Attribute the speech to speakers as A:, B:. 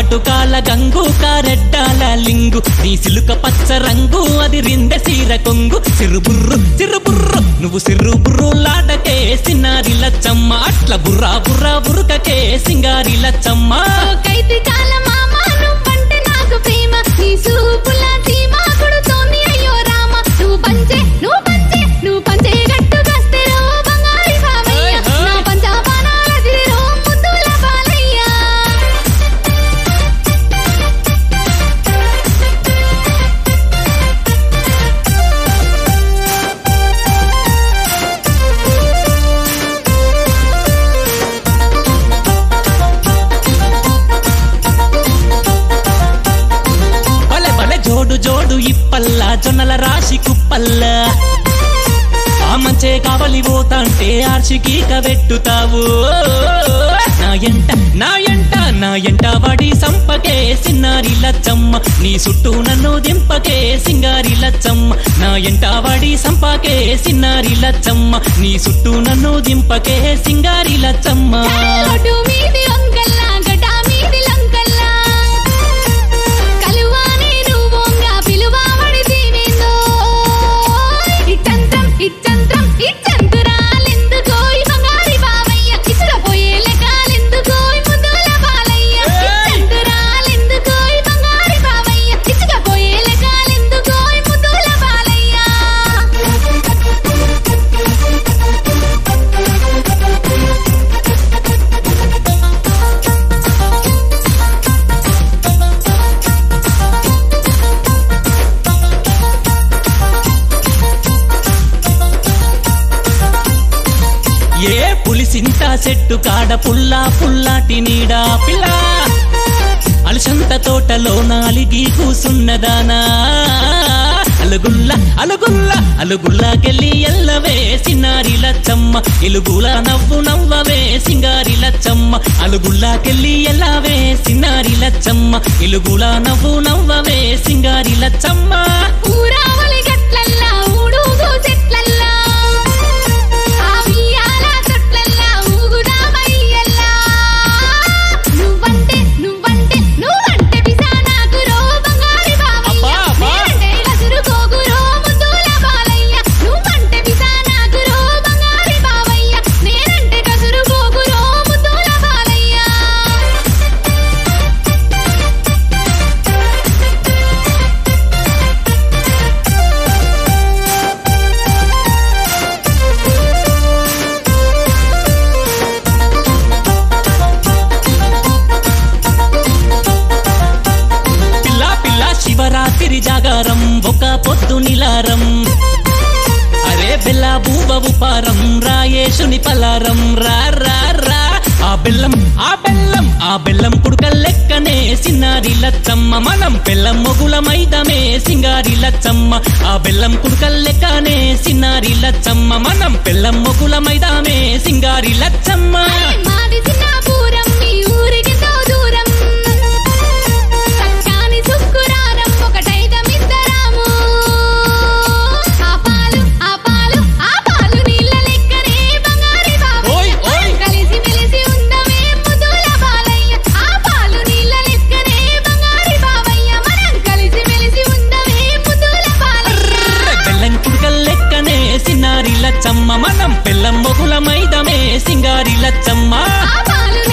A: కాటుకాల గంగు కారెడ్డాల లింగు నీ సిలుక పచ్చ రంగు అది రిందె సీర కొంగు సిరుబుర్రు సిరుబుర్రు నువ్వు సిరుబుర్రు లాడకే సిన్నారి లచ్చమ్మ అట్ల బుర్రా బుర్రా బురుకకే సింగారి లచ్చమ్మ
B: కైతి కాల మామ నువ్వంటే నాకు ప్రేమ నీ సూపుల సీమ కొడుతోంది అయ్యో రామ నువ్వు పంచే నువ్వు పంచే నువ్వు పంచే గట్టు కస్తెరో బంగారి బావయ్య నా పంచాపానాల దిరో ముద్దుల బాలయ్య
A: భలే భలే జోడు జోడు ఇప్పల్ల జొన్నల రాశి కుప్పల్ల ఆ మంచే కావలి పోతాంటే ఆర్షికి కవెట్టుతావు నా ఎంట నా ఎంట నా ఎంట వాడి సంపకే సిన్నారి లచ్చమ్మ నీ చుట్టూ నన్ను దింపకే సింగారి లచ్చమ్మ నా ఎంట వాడి సంపకే సిన్నారి లచ్చమ్మ నీ చుట్టూ నన్ను దింపకే సింగారి లచ్చమ్మ
B: రోడ్డు మీది వంకల్లా గడ్డ మీది లంకల్లా కలువాని నువ్వొంగ పిలువావడి దీవిందో ఇట్టంత్రం ఇట్టంత్రం ఇట్టంతురాలెందుకోయ్ బంగారి బావయ్య ఇసుకపోయే లెక్కలెందుకోయ్ ముద్దుల బాలయ్య ఇట్టంతురాలెందుకోయ్ బంగారి బావయ్య ఇసుకపోయే లెక్కలెందుకోయ్ ముద్దుల బాలయ్య
A: ఏ పులిసింత చెట్టు కాడ పుల్లా పుల్లాటి నీడా పిల్ల అలసంత తోటలో నాలిగి కూసున్నదానా అలుగుల్ల అలుగుల్ల అలుగుల్లాకెళ్ళి ఎల్లవే సిన్నారి లచ్చమ్మ ఎలుగుల నవ్వు నవ్వవే సింగారి లచ్చమ్మ అలుగుల్లాకెళ్ళి ఎల్లవే సిన్నారి లచ్చమ్మ ఎలుగుల నవ్వు నవ్వవే సింగారి లచ్చమ్మ
B: ఊరావలి గట్లల్లా ఊడుగు చెట్లల్లా ఆ ఉయ్యాల తొట్లల్లా ఊగుదామయ్యల్లా నువ్వంటే నువ్వంటే నువ్వంటే పిసా నాకు రో బంగారి బావయ్య
A: అబ్బా, అబ్బా.
B: నేనంటే గసురు కోగురో ముద్దుల బాలయ్య నువ్వంటే పిసా నాకు రో బంగారి బావయ్య నేనంటే గసురు కోగురో ముద్దుల బాలయ్య
A: పిల్ల పిల్ల శివరాత్రి జాగారం ఒక పొద్దు నిలారం అరే బెల్ల బూబ ఉపారం రాయేశుని పలారం రా రా రా ఆ బెల్లం ఆ బెల్లం ఆ బెల్లం పుడక లెక్కనే సిన్నారి లచ్చమ్మ మనం బెల్లం మొగుల మైదమే సింగారి లచ్చమ్మ ఆ బెల్లం పుడక లెక్కనే సిన్నారి లచ్చమ్మ మనం బెల్లం మొగుల మైదామే సింగారి లచ్చమ్మ
B: మాది చిన్నాపురం మీ ఊరికెంతో దూరం చక్కాని సుక్కురారం ఒకటైదమిద్దరాము ఆ పాలు ఆ పాలు ఆ పాలు నీళ్ళ లెక్కనే బంగారి
A: ఓయ్,
B: బాబయ్య
A: ఓయ్.
B: కలిసి మెలిసి ఉందమే ముద్దుల బాలయ్య ఆ పాలు నీళ్ళ లెక్కనే బంగారి బాబయ్య మనం కలిసి మెలిసి ఉందమే ముద్దుల బాలయ్య
A: బెల్లం కుడుకల్ లెక్కనే సిన్నారి లచ్చమ్మ మనం బెల్లం మొగుల మైదమే సింగారి లచ్చమ్మ
B: ఆ పాలు